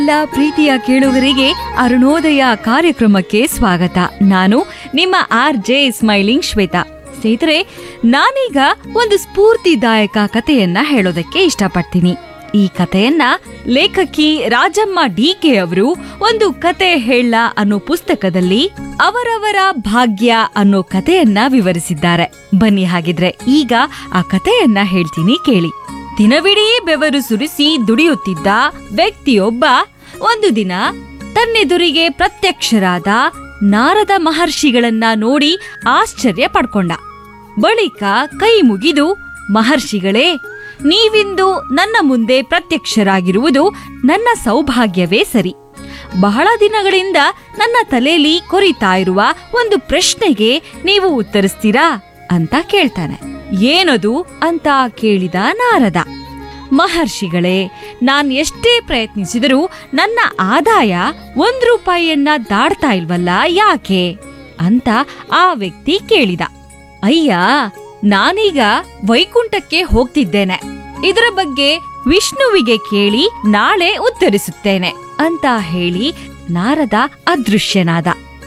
ಎಲ್ಲ ಪ್ರೀತಿಯ ಕೇಳುಗರಿಗೆ ಅರುಣೋದಯ ಕಾರ್ಯಕ್ರಮಕ್ಕೆ ಸ್ವಾಗತ ನಾನು ನಿಮ್ಮ ಆರ್ ಜೆ ಸ್ಮೈಲಿಂಗ್ ಶ್ವೇತಾ ಸ್ನೇಹಿತರೆ ನಾನೀಗ ಒಂದು ಸ್ಫೂರ್ತಿದಾಯಕ ಕಥೆಯನ್ನ ಹೇಳೋದಕ್ಕೆ ಇಷ್ಟಪಡ್ತೀನಿ ಈ ಕಥೆಯನ್ನ ಲೇಖಕಿ ರಾಜಮ್ಮ ಡಿಕೆ ಅವರು ಒಂದು ಕತೆ ಹೇಳ ಅನ್ನೋ ಪುಸ್ತಕದಲ್ಲಿ ಅವರವರ ಭಾಗ್ಯ ಅನ್ನೋ ಕಥೆಯನ್ನ ವಿವರಿಸಿದ್ದಾರೆ ಬನ್ನಿ ಹಾಗಿದ್ರೆ ಈಗ ಆ ಕಥೆಯನ್ನ ಹೇಳ್ತೀನಿ ಕೇಳಿ ದಿನವಿಡೀ ಬೆವರು ಸುರಿಸಿ ದುಡಿಯುತ್ತಿದ್ದ ವ್ಯಕ್ತಿಯೊಬ್ಬ ಒಂದು ದಿನ ತನ್ನೆದುರಿಗೆ ಪ್ರತ್ಯಕ್ಷರಾದ ನಾರದ ಮಹರ್ಷಿಗಳನ್ನ ನೋಡಿ ಆಶ್ಚರ್ಯ ಪಡ್ಕೊಂಡ ಬಳಿಕ ಕೈ ಮುಗಿದು ಮಹರ್ಷಿಗಳೇ ನೀವಿಂದು ನನ್ನ ಮುಂದೆ ಪ್ರತ್ಯಕ್ಷರಾಗಿರುವುದು ನನ್ನ ಸೌಭಾಗ್ಯವೇ ಸರಿ ಬಹಳ ದಿನಗಳಿಂದ ನನ್ನ ತಲೆಯಲ್ಲಿ ಕೊರಿತಾ ಇರುವ ಒಂದು ಪ್ರಶ್ನೆಗೆ ನೀವು ಉತ್ತರಿಸ್ತೀರಾ ಅಂತ ಕೇಳ್ತಾನೆ ಏನದು ಅಂತ ಕೇಳಿದ ನಾರದ ಮಹರ್ಷಿಗಳೇ ನಾನ್ ಎಷ್ಟೇ ಪ್ರಯತ್ನಿಸಿದರೂ ನನ್ನ ಆದಾಯ ಒಂದ್ ರೂಪಾಯಿಯನ್ನ ದಾಡ್ತಾ ಇಲ್ವಲ್ಲ ಯಾಕೆ ಅಂತ ಆ ವ್ಯಕ್ತಿ ಕೇಳಿದ ಅಯ್ಯ ನಾನೀಗ ವೈಕುಂಠಕ್ಕೆ ಹೋಗ್ತಿದ್ದೇನೆ ಇದರ ಬಗ್ಗೆ ವಿಷ್ಣುವಿಗೆ ಕೇಳಿ ನಾಳೆ ಉತ್ತರಿಸುತ್ತೇನೆ ಅಂತ ಹೇಳಿ ನಾರದ ಅದೃಶ್ಯನಾದ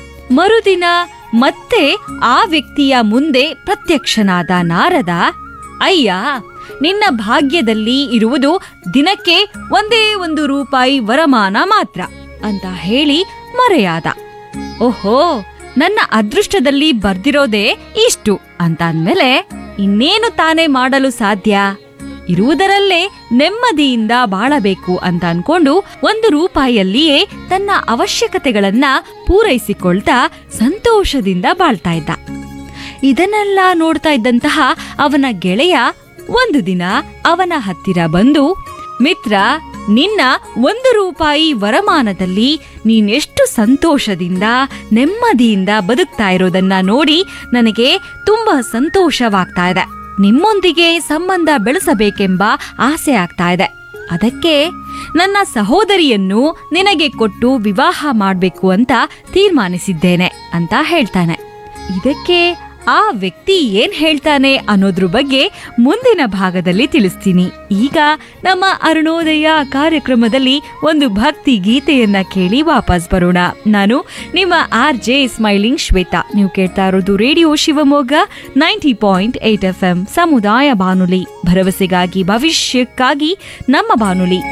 ಮರುದಿನ ಮತ್ತೆ ಆ ವ್ಯಕ್ತಿಯ ಮುಂದೆ ಪ್ರತ್ಯಕ್ಷನಾದ ನಾರದ ಅಯ್ಯ ನಿನ್ನ ಭಾಗ್ಯದಲ್ಲಿ ಇರುವುದು ದಿನಕ್ಕೆ ಒಂದೇ ಒಂದು ರೂಪಾಯಿ ವರಮಾನ ಮಾತ್ರ ಅಂತ ಹೇಳಿ ಮರೆಯಾದ ಓಹೋ ನನ್ನ ಅದೃಷ್ಟದಲ್ಲಿ ಬರ್ದಿರೋದೇ ಇಷ್ಟು ಅಂತ ಅಂದ್ಮೇಲೆ ಇನ್ನೇನು ತಾನೇ ಮಾಡಲು ಸಾಧ್ಯ ಇರುವುದರಲ್ಲೇ ನೆಮ್ಮದಿಯಿಂದ ಬಾಳಬೇಕು ಅಂತ ಅನ್ಕೊಂಡು ಒಂದು ರೂಪಾಯಿಯಲ್ಲಿಯೇ ತನ್ನ ಅವಶ್ಯಕತೆಗಳನ್ನ ಪೂರೈಸಿಕೊಳ್ತಾ ಸಂತೋಷದಿಂದ ಬಾಳ್ತಾ ಇದ್ದ ಇದನ್ನೆಲ್ಲ ನೋಡ್ತಾ ಇದ್ದಂತಹ ಅವನ ಗೆಳೆಯ ಒಂದು ದಿನ ಅವನ ಹತ್ತಿರ ಬಂದು ಮಿತ್ರ ನಿನ್ನ ಒಂದು ರೂಪಾಯಿ ವರಮಾನದಲ್ಲಿ ನೀನೆಷ್ಟು ಸಂತೋಷದಿಂದ ನೆಮ್ಮದಿಯಿಂದ ಬದುಕ್ತಾ ಇರೋದನ್ನ ನೋಡಿ ನನಗೆ ತುಂಬಾ ಸಂತೋಷವಾಗ್ತಾ ಇದೆ ನಿಮ್ಮೊಂದಿಗೆ ಸಂಬಂಧ ಬೆಳೆಸಬೇಕೆಂಬ ಆಸೆ ಆಗ್ತಾ ಇದೆ ಅದಕ್ಕೆ ನನ್ನ ಸಹೋದರಿಯನ್ನು ನಿನಗೆ ಕೊಟ್ಟು ವಿವಾಹ ಮಾಡಬೇಕು ಅಂತ ತೀರ್ಮಾನಿಸಿದ್ದೇನೆ ಅಂತ ಹೇಳ್ತಾನೆ ಇದಕ್ಕೆ ಆ ವ್ಯಕ್ತಿ ಏನ್ ಹೇಳ್ತಾನೆ ಅನ್ನೋದ್ರ ಬಗ್ಗೆ ಮುಂದಿನ ಭಾಗದಲ್ಲಿ ತಿಳಿಸ್ತೀನಿ ಈಗ ನಮ್ಮ ಅರುಣೋದಯ ಕಾರ್ಯಕ್ರಮದಲ್ಲಿ ಒಂದು ಭಕ್ತಿ ಗೀತೆಯನ್ನ ಕೇಳಿ ವಾಪಸ್ ಬರೋಣ ನಾನು ನಿಮ್ಮ ಆರ್ ಜೆ ಸ್ಮೈಲಿಂಗ್ ಶ್ವೇತಾ ನೀವು ಕೇಳ್ತಾ ಇರೋದು radio Shivamogga ninety point eight FM ಎಂ ಸಮುದಾಯ ಬಾನುಲಿ ಭರವಸೆಗಾಗಿ ಭವಿಷ್ಯಕ್ಕಾಗಿ ನಮ್ಮ ಬಾನುಲಿ